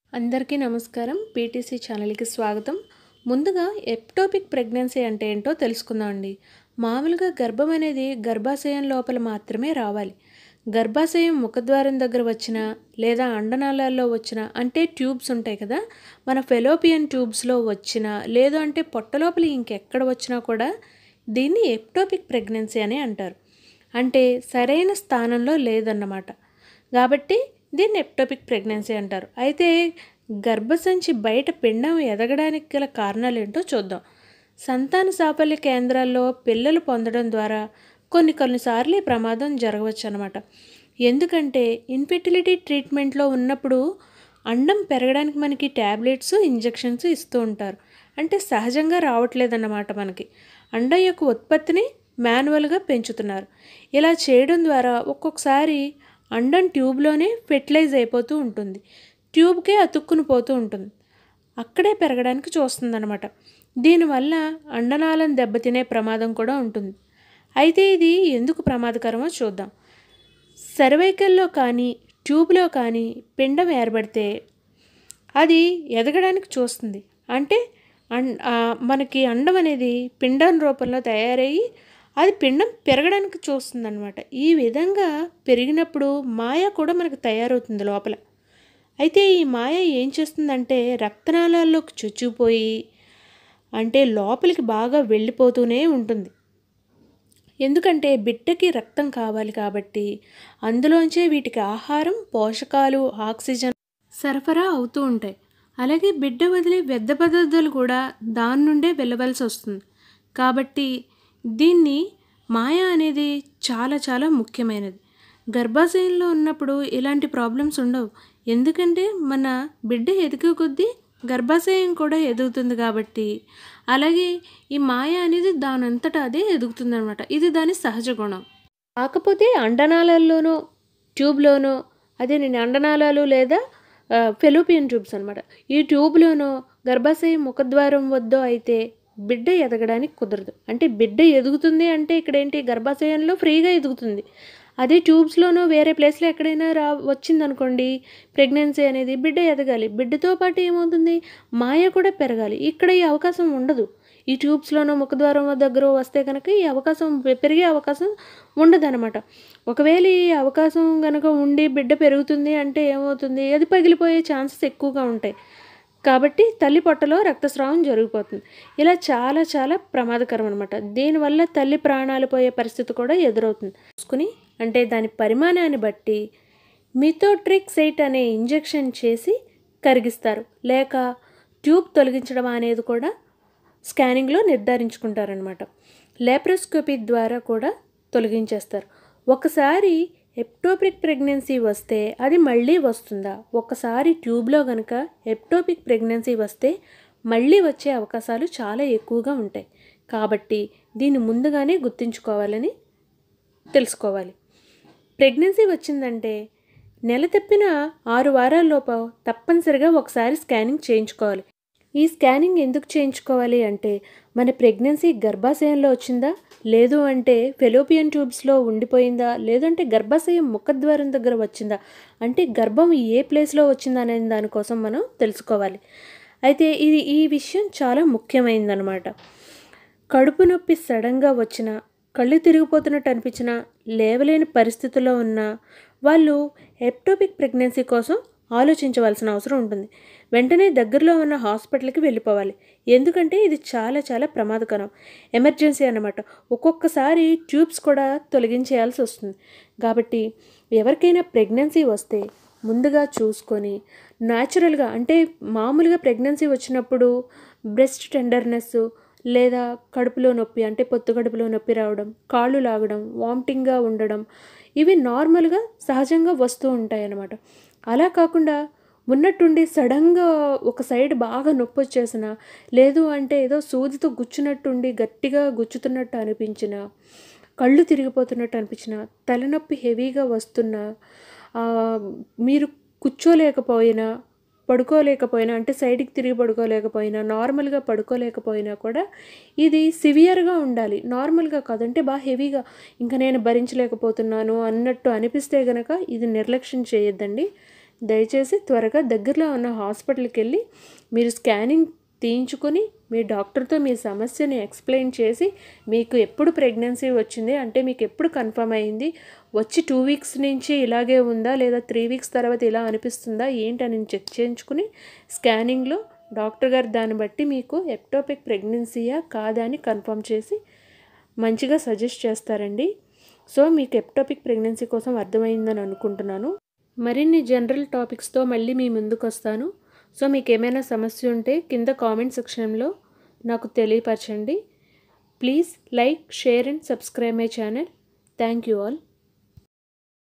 అందరికీ నమస్కారం పీటీసీ ఛానల్కి స్వాగతం ముందుగా ఎప్టోపిక్ ప్రెగ్నెన్సీ అంటే ఏంటో తెలుసుకుందామండి మామూలుగా గర్భం అనేది గర్భాశయం లోపల మాత్రమే రావాలి గర్భాశయం ముఖద్వారం దగ్గర వచ్చిన లేదా అండనాళాల్లో వచ్చిన అంటే ట్యూబ్స్ ఉంటాయి కదా మన ఫెలోపియన్ ట్యూబ్స్లో వచ్చిన లేదు అంటే పొట్ట లోపల ఇంకెక్కడ వచ్చినా కూడా దీన్ని ఎప్టోపిక్ ప్రెగ్నెన్సీ అని అంటారు అంటే సరైన స్థానంలో లేదన్నమాట కాబట్టి దీన్ని ఎప్టోపిక్ ప్రెగ్నెన్సీ అంటారు అయితే గర్భసంచి బయట పిండం ఎదగడానికి గల కారణాలు ఏంటో చూద్దాం సంతాన సాఫల్య కేంద్రాల్లో పిల్లలు పొందడం ద్వారా కొన్ని కొన్నిసార్లు ఈ ప్రమాదం జరగవచ్చు అనమాట ఎందుకంటే ఇన్ఫెర్టిలిటీ ట్రీట్మెంట్లో ఉన్నప్పుడు అండం పెరగడానికి మనకి ట్యాబ్లెట్స్ ఇంజెక్షన్స్ ఇస్తూ ఉంటారు అంటే సహజంగా రావట్లేదన్నమాట మనకి అండం యొక్క ఉత్పత్తిని మాన్యువల్గా పెంచుతున్నారు ఇలా చేయడం ద్వారా ఒక్కొక్కసారి అండం ట్యూబ్లోనే ఫెర్టిలైజ్ అయిపోతూ ఉంటుంది ట్యూబ్కే అతుక్కుని పోతూ ఉంటుంది అక్కడే పెరగడానికి చూస్తుందన్నమాట దీనివల్ల అండనాళం దెబ్బతినే ప్రమాదం కూడా ఉంటుంది అయితే ఇది ఎందుకు ప్రమాదకరమో చూద్దాం సర్వైకల్లో కానీ ట్యూబ్లో కానీ పిండం ఏర్పడితే అది ఎదగడానికి చూస్తుంది అంటే అం మనకి అండం అనేది పిండం రూపంలో తయారయ్యి అది పిండం పెరగడానికి చూస్తుంది అనమాట ఈ విధంగా పెరిగినప్పుడు మాయ కూడా మనకు తయారవుతుంది లోపల అయితే ఈ మాయ ఏం చేస్తుందంటే రక్తనాళాల్లోకి చొచ్చుకుపోయి అంటే లోపలికి బాగా వెళ్ళిపోతూనే ఉంటుంది ఎందుకంటే బిడ్డకి రక్తం కావాలి కాబట్టి అందులోంచే వీటికి ఆహారం పోషకాలు ఆక్సిజన్ సరఫరా అవుతూ ఉంటాయి అలాగే బిడ్డ వదిలే వ్యర్థ పదార్థాలు కూడా దాని నుండే వెళ్ళవలసి వస్తుంది కాబట్టి దీన్ని మాయ అనేది చాలా చాలా ముఖ్యమైనది గర్భాశయంలో ఉన్నప్పుడు ఇలాంటి ప్రాబ్లమ్స్ ఉండవు ఎందుకంటే మన బిడ్డ ఎదిగే కొద్దీ గర్భాశయం కూడా ఎదుగుతుంది కాబట్టి అలాగే ఈ మాయ అనేది దానంతటా అదే ఎదుగుతుంది అనమాట ఇది దాని సహజ గుణం కాకపోతే అండనాళాల్లోనో ట్యూబ్లోనో అదే నేను అండనాళాలు లేదా ఫెలోపియన్ ట్యూబ్స్ అనమాట ఈ ట్యూబ్లోనో గర్భాశయం ముఖద్వారం వద్దో అయితే బిడ్డ ఎదగడానికి కుదరదు అంటే బిడ్డ ఎదుగుతుంది అంటే ఇక్కడ ఏంటి గర్భాశయంలో ఫ్రీగా ఎదుగుతుంది అదే ట్యూబ్స్లోనో వేరే ప్లేస్లో ఎక్కడైనా రా వచ్చిందనుకోండి ప్రెగ్నెన్సీ అనేది బిడ్డ ఎదగాలి బిడ్డతో పాటు ఏమవుతుంది మాయ కూడా పెరగాలి ఇక్కడ ఈ అవకాశం ఉండదు ఈ ట్యూబ్స్లోనో ముఖద్వారం దగ్గర వస్తే కనుక ఈ అవకాశం పెరిగే అవకాశం ఉండదన్నమాట ఒకవేళ ఈ అవకాశం కనుక ఉండి బిడ్డ పెరుగుతుంది అంటే ఏమవుతుంది అది పగిలిపోయే ఛాన్సెస్ ఎక్కువగా ఉంటాయి కాబట్టి తల్లి పొట్టలో రక్తస్రావం జరిగిపోతుంది ఇలా చాలా చాలా ప్రమాదకరం అనమాట దీనివల్ల తల్లి ప్రాణాలు పోయే పరిస్థితి కూడా ఎదురవుతుంది చూసుకుని అంటే దాని పరిమాణాన్ని బట్టి మిథోట్రిక్సైట్ అనే ఇంజెక్షన్ చేసి కరిగిస్తారు లేక ట్యూబ్ తొలగించడం అనేది కూడా స్కానింగ్లో నిర్ధారించుకుంటారనమాట లేప్రోస్కోపీ ద్వారా కూడా తొలగించేస్తారు ఒకసారి ఎప్టోపిక్ ప్రెగ్నెన్సీ వస్తే అది మళ్ళీ వస్తుందా ఒకసారి ట్యూబ్లో కనుక ఎప్టోపిక్ ప్రెగ్నెన్సీ వస్తే మళ్ళీ వచ్చే అవకాశాలు చాలా ఎక్కువగా ఉంటాయి కాబట్టి దీన్ని ముందుగానే గుర్తుంచుకోవాలని తెలుసుకోవాలి ప్రెగ్నెన్సీ వచ్చిందంటే నెల తప్పిన ఆరు వారాల్లోపు తప్పనిసరిగా ఒకసారి స్కానింగ్ చేయించుకోవాలి ఈ స్కానింగ్ ఎందుకు చేయించుకోవాలి అంటే మన ప్రెగ్నెన్సీ గర్భాశయంలో వచ్చిందా లేదు అంటే ఫెలోపియన్ ట్యూబ్స్లో ఉండిపోయిందా లేదంటే గర్భాశయం ముఖద్వారం దగ్గర వచ్చిందా అంటే గర్భం ఏ ప్లేస్లో వచ్చిందా అనే దానికోసం మనం తెలుసుకోవాలి అయితే ఇది ఈ విషయం చాలా ముఖ్యమైనదనమాట కడుపు నొప్పి సడన్గా వచ్చిన కళ్ళు తిరిగిపోతున్నట్టు అనిపించిన లేవలేని పరిస్థితుల్లో ఉన్న వాళ్ళు ఎప్టోపిక్ ప్రెగ్నెన్సీ కోసం ఆలోచించవలసిన అవసరం ఉంటుంది వెంటనే దగ్గరలో ఉన్న హాస్పిటల్కి వెళ్ళిపోవాలి ఎందుకంటే ఇది చాలా చాలా ప్రమాదకరం ఎమర్జెన్సీ అన్నమాట ఒక్కొక్కసారి ట్యూబ్స్ కూడా తొలగించేయాల్సి వస్తుంది కాబట్టి ఎవరికైనా ప్రెగ్నెన్సీ వస్తే ముందుగా చూసుకొని న్యాచురల్గా అంటే మామూలుగా ప్రెగ్నెన్సీ వచ్చినప్పుడు బ్రెస్ట్ టెండర్నెస్ లేదా కడుపులో నొప్పి అంటే పొత్తు కడుపులో నొప్పి రావడం కాళ్ళు లాగడం వామిటింగ్గా ఉండడం ఇవి నార్మల్గా సహజంగా వస్తూ ఉంటాయి అన్నమాట అలా కాకుండా ఉన్నట్టుండి సడన్గా ఒక సైడ్ బాగా నొప్పి వచ్చేసిన లేదు అంటే ఏదో సూదితో గుచ్చునట్టుండి గట్టిగా గుచ్చుతున్నట్టు అనిపించిన కళ్ళు తిరిగిపోతున్నట్టు అనిపించిన తలనొప్పి హెవీగా వస్తున్నా మీరు కూర్చోలేకపోయినా పడుకోలేకపోయినా అంటే సైడ్కి తిరిగి పడుకోలేకపోయినా నార్మల్గా పడుకోలేకపోయినా కూడా ఇది సివియర్గా ఉండాలి నార్మల్గా కాదంటే బాగా హెవీగా ఇంకా నేను భరించలేకపోతున్నాను అన్నట్టు అనిపిస్తే గనక ఇది నిర్లక్ష్యం చేయొద్దండి దయచేసి త్వరగా దగ్గరలో ఉన్న హాస్పిటల్కి వెళ్ళి మీరు స్కానింగ్ తీయించుకొని మీ డాక్టర్తో మీ సమస్యని ఎక్స్ప్లెయిన్ చేసి మీకు ఎప్పుడు ప్రెగ్నెన్సీ వచ్చింది అంటే మీకు ఎప్పుడు కన్ఫర్మ్ అయింది వచ్చి టూ వీక్స్ నుంచి ఇలాగే ఉందా లేదా త్రీ వీక్స్ తర్వాత ఇలా అనిపిస్తుందా ఏంటని చెక్ చేయించుకుని స్కానింగ్లో డాక్టర్ గారు దాన్ని బట్టి మీకు ఎక్టోపిక్ ప్రెగ్నెన్సీయా కాదా అని కన్ఫర్మ్ చేసి మంచిగా సజెస్ట్ చేస్తారండి సో మీకు ఎక్టోపిక్ ప్రెగ్నెన్సీ కోసం అర్థమైందని అనుకుంటున్నాను మరిన్ని జనరల్ టాపిక్స్తో మళ్ళీ మీ ముందుకు వస్తాను సో మీకు ఏమైనా సమస్య ఉంటే కింద కామెంట్ సెక్షన్లో నాకు తెలియపరచండి please like share and subscribe my channel thank you all